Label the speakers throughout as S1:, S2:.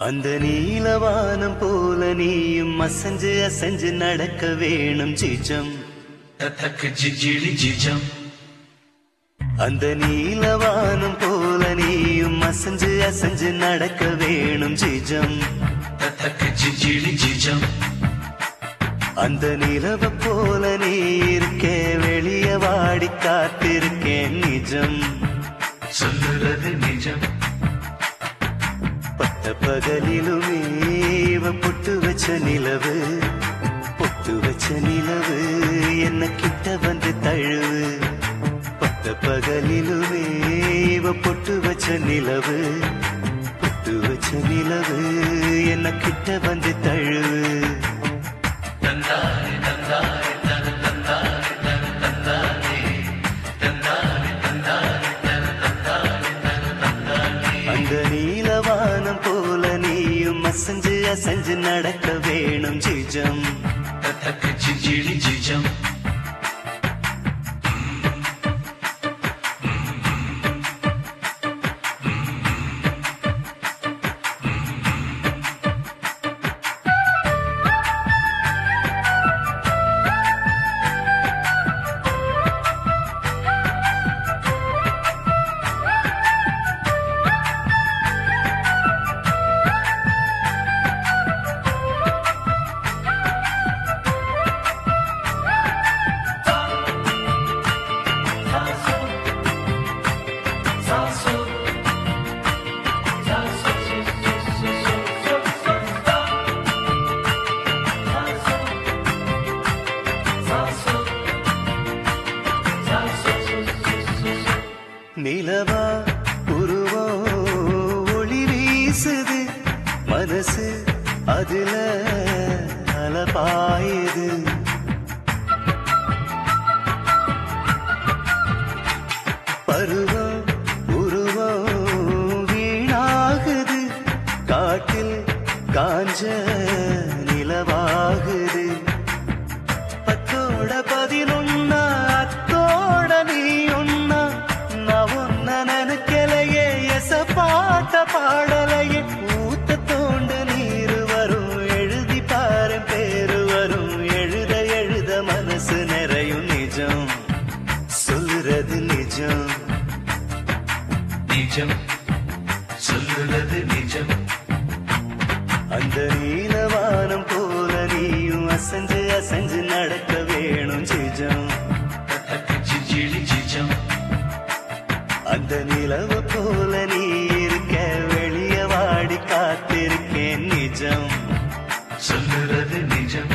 S1: அந்த நீலவானம் போல நீயும் அசஞ்சு அசஞ்சு நடக்க வேணும் ஜிஜம்
S2: தத்தக்கு ஜிஜிலி ஜிஜம்
S1: அந்த நீலவானம் போல நீயும் அசஞ்சு அசஞ்சு நடக்க வேணும் ஜிஜம்
S2: தத்தக்கு ஜிஜிலி ஜிஜம்
S1: அந்த நிலவ போல நீ இருக்கே வெளிய வாடி காத்திருக்கேன் நிஜம்
S2: சொல்லுறது நிஜம்
S1: பட்ட பகலிலுமே இவ பொட்டு வச்ச நிலவு பொட்டு வச்ச நிலவு என்ன கிட்ட வந்து தழுவு பட்ட பகலிலுமே இவ பொட்டு வச்ச நிலவு பொட்டு வச்ச நிலவு என்ன கிட்ட வந்து தழுவு
S2: தந்தானே தந்தானே தன தந்தானே தன தந்தானே தந்தானே தந்தானே தன தந்தானே தன தந்தானே
S1: அந்த நீலவானம் போல நீயும் அசஞ்சு அசஞ்சு நடக்க வேணும் ஜிஜம்
S2: தத்தக்கு ஜிஜிலி ஜிஜம்
S1: நிலவா உருவம் ஒளி வீசுது மனசு அதுல அலபாயுது பருவம் உருவம் வீணாகுது காட்டில் காஞ்ச நிலவாகுது பத்தோட பதினொன்னா அத்தோட நீ ஒன்னா நான் ஒன்ன நினைக்கலையே எச பாட்ட பாடலையே ஊத்த தோண்ட நீர் வரும் எழுதி பாரு பேரு வரும் எழுத எழுத மனசு நிறையும் நிஜம் சொல்லுறது நிஜம்
S2: நிஜம் சொல்லுறது நிஜம்
S1: அந்த நீலவானம் போல நீயும் அசஞ்சு அசஞ்சு நடக்க வேணும் ஜிஜம்
S2: தத்தக்கு ஜிஜிலி ஜிஜம்
S1: அந்த நிலவு போல நீ இருக்க வெளிய வாடி காத்திருக்கேன் நிஜம்
S2: சொல்லுறது நிஜம்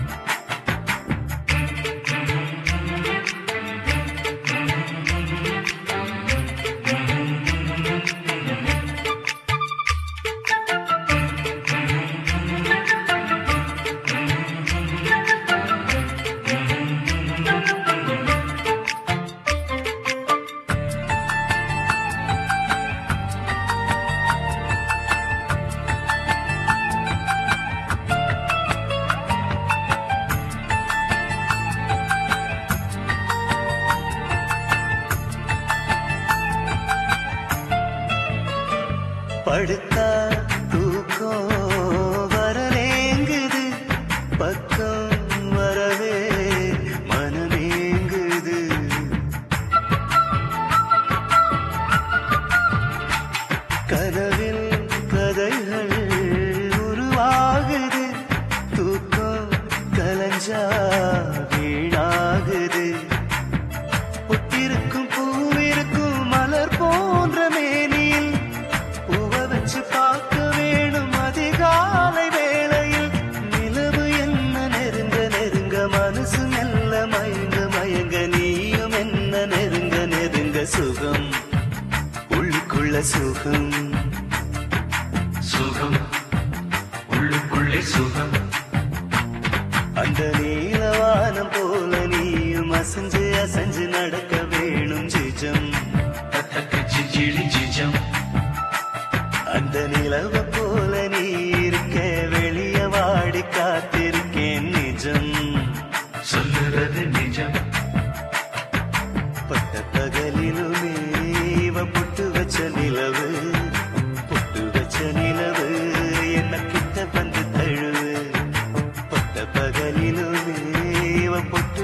S1: படுத்தா தூக்கம் வரலேங்குது பக்கம் வரவே மனமேங்குது கனவில் கதைகள் உருவாகுது தூக்கம் கலஞ்சா வீணாகுது புத்திருக்கும் பூவிருக்கும் மலர் போன்ற மேனியில் பூவை வச்சு பார்க்க வேணும் அதிகாலை வேளையில் நிலவு என்ன நெருங்க நெருங்க மனசு மெல்ல மயங்க மயங்க நீயும் என்ன நெருங்க நெருங்க சுகம் உள்ளுக்குள்ள சுகம்
S2: சுகம் உள்ளுக்குள்ளே சுகம்
S1: அந்த நீலவானம் போல நீயும் அசஞ்சு அசஞ்சு நடக்க வேணும் ஜிஜம்
S2: தத்தக்கு ஜிஜிலி ஜிஜம்
S1: அந்த நிலவ போல நீ இருக்க வெளிய வாடி காத்திருக்கேன் நிஜம்
S2: சொல்லுறது நிஜம்
S1: பட்ட பகலிலுமே இவ புட்டு வச்ச நிலவு புட்டு வச்ச நிலவு பொட்டு